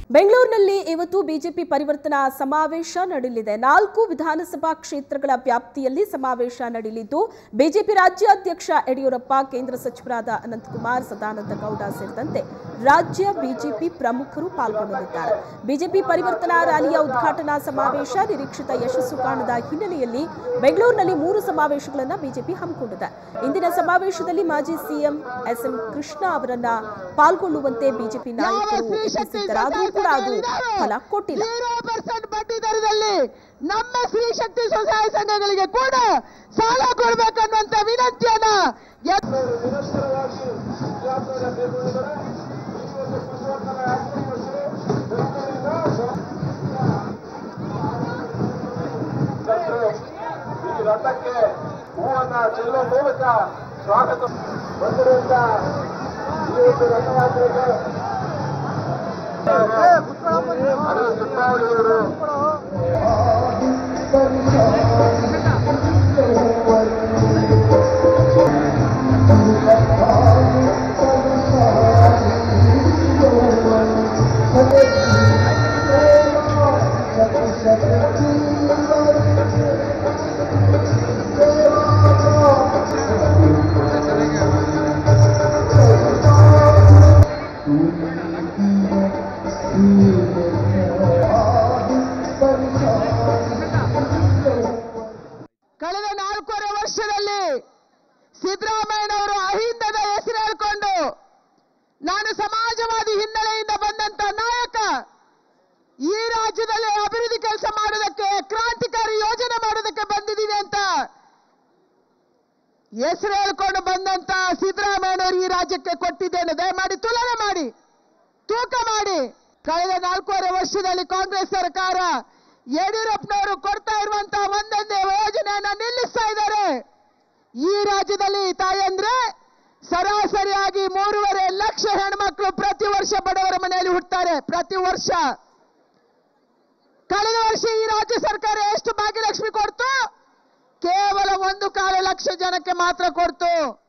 ಬೆಂಗಳೂರಿನಲ್ಲಿ ಇವತ್ತು ಬಿಜೆಪಿ ಪರಿವರ್ತನಾ ಸಮಾವೇಶ ನಡೆಯಲಿದೆ ನಾಲ್ಕು ವಿಧಾನಸಭಾ ಕ್ಷೇತ್ರಗಳ ವ್ಯಾಪ್ತಿಯಲ್ಲಿ ಸಮಾವೇಶ ನಡೆಯಲಿದ್ದು ಬಿಜೆಪಿ ರಾಜ್ಯಾಧ್ಯಕ್ಷ ಯಡಿಯೂರಪ್ಪ ಕೇಂದ್ರ ಸಚಿವರಾದ ಅನಂತಕುಮಾರ್ ಸದಾನಂದ ಗೌಡ ಸೇರಿದಂತೆ ರಾಜ್ಯ ಬಿಜೆಪಿ ಪ್ರಮುಖರು ಪಾಲ್ಗೊಳ್ಳಲಿದ್ದಾರೆ ಬಿಜೆಪಿ ಪರಿವರ್ತನಾ ರ್ಯಾಲಿಯ ಉದ್ಘಾಟನಾ ಸಮಾವೇಶ ನಿರೀಕ್ಷಿತ ಯಶಸ್ಸು ಕಾಣದ ಹಿನ್ನೆಲೆಯಲ್ಲಿ ಬೆಂಗಳೂರಿನಲ್ಲಿ ಮೂರು ಸಮಾವೇಶಗಳನ್ನು ಬಿಜೆಪಿ ಹಮ್ಮಿಕೊಂಡಿದೆ ಇಂದಿನ ಸಮಾವೇಶದಲ್ಲಿ ಮಾಜಿ ಸಿಎಂ ಎಸ್ಎಂ ಕೃಷ್ಣ ಅವರನ್ನ ಪಾಲ್ಗೊಳ್ಳುವಂತೆ ಬಿಜೆಪಿ ನಾಯಕರು ಯತ್ನಿಸಿದ್ದರಾದರೂ ಕೂಡ ಅದು ಫಲ ಕೊಟ್ಟಿಲ್ಲ ಜೀರೋ ಪರ್ಸೆಂಟ್ ಬಡ್ಡಿ ದರದಲ್ಲಿ ನಮ್ಮ ಸ್ತ್ರೀ ಶಕ್ತಿ ಸ್ವಸಹಾಯ ಸಂಘಗಳಿಗೆ ಕೂಡ ಸಾಲ ಕೊಡಬೇಕನ್ನುವಂತ ವಿನಂತಿಯನ್ನ ಎತ್- ನಿರಂತರವಾಗಿ ಜಾತ್ರೆಯನ್ನು ಕೈಗೊಂಡಿದ್ದಾರೆ ಈ ಒಂದು ಪಶುವರ್ಧನ ಆಕ್ರಮಿಸಿ ಈ ರಥಕ್ಕೆ ಹೂವನ್ನ ಚೆಲ್ಲುವ ಮೂಲಕ ಸ್ವಾಗತ ಬಂದಿರುವಂತ ಈ ಒಂದು ರಥಯಾತ್ರೆಗೆ ಅರವಿಂದ್ ಸುತ್ತಾವಳಿಯವರು ಕಳೆದ ನಾಲ್ಕೂವರೆ ವರ್ಷದಲ್ಲಿ ಸಿದ್ದರಾಮಯ್ಯನವರು ಅಹಿಂದದ ಹೆಸರು ಹೇಳ್ಕೊಂಡು ನಾನು ಸಮಾಜವಾದಿ ಹಿನ್ನೆಲೆಯಿಂದ ಬಂದಂತ ನಾಯಕ ಈ ರಾಜ್ಯದಲ್ಲಿ ಅಭಿವೃದ್ಧಿ ಕೆಲಸ ಮಾಡೋದಕ್ಕೆ ಕ್ರಾಂತಿಕಾರಿ ಯೋಜನೆ ಮಾಡೋದಕ್ಕೆ ಬಂದಿದ್ದೀನಿ ಅಂತ ಹೆಸರು ಹೇಳ್ಕೊಂಡು ಬಂದಂತ ಸಿದ್ದರಾಮಯ್ಯನವರು ಈ ರಾಜ್ಯಕ್ಕೆ ಕೊಟ್ಟಿದ್ದೇನೆ ದಯಮಾಡಿ ತುಲನೆ ಮಾಡಿ ತೂಕ ಮಾಡಿ ಕಳೆದ ನಾಲ್ಕೂವರೆ ವರ್ಷದಲ್ಲಿ ಕಾಂಗ್ರೆಸ್ ಸರ್ಕಾರ ಯಡಿಯೂರಪ್ಪನವರು ಕೊಡ್ತಾ ಇರುವಂತಹ ಒಂದೊಂದೇ ಯೋಜನೆಯನ್ನ ನಿಲ್ಲಿಸ್ತಾ ಇದ್ದಾರೆ ಈ ರಾಜ್ಯದಲ್ಲಿ ತಾಯಂದ್ರೆ ಸರಾಸರಿಯಾಗಿ ಮೂರುವರೆ ಲಕ್ಷ ಹೆಣ್ಮಕ್ಳು ಪ್ರತಿ ವರ್ಷ ಬಡವರ ಮನೆಯಲ್ಲಿ ಹುಟ್ಟುತ್ತಾರೆ ಪ್ರತಿ ವರ್ಷ ಕಳೆದ ವರ್ಷ ಈ ರಾಜ್ಯ ಸರ್ಕಾರ ಎಷ್ಟು ಭಾಗ್ಯಲಕ್ಷ್ಮಿ ಕೊಡ್ತು ಕೇವಲ ಒಂದು ಕಾಲು ಲಕ್ಷ ಜನಕ್ಕೆ ಮಾತ್ರ ಕೊಡ್ತು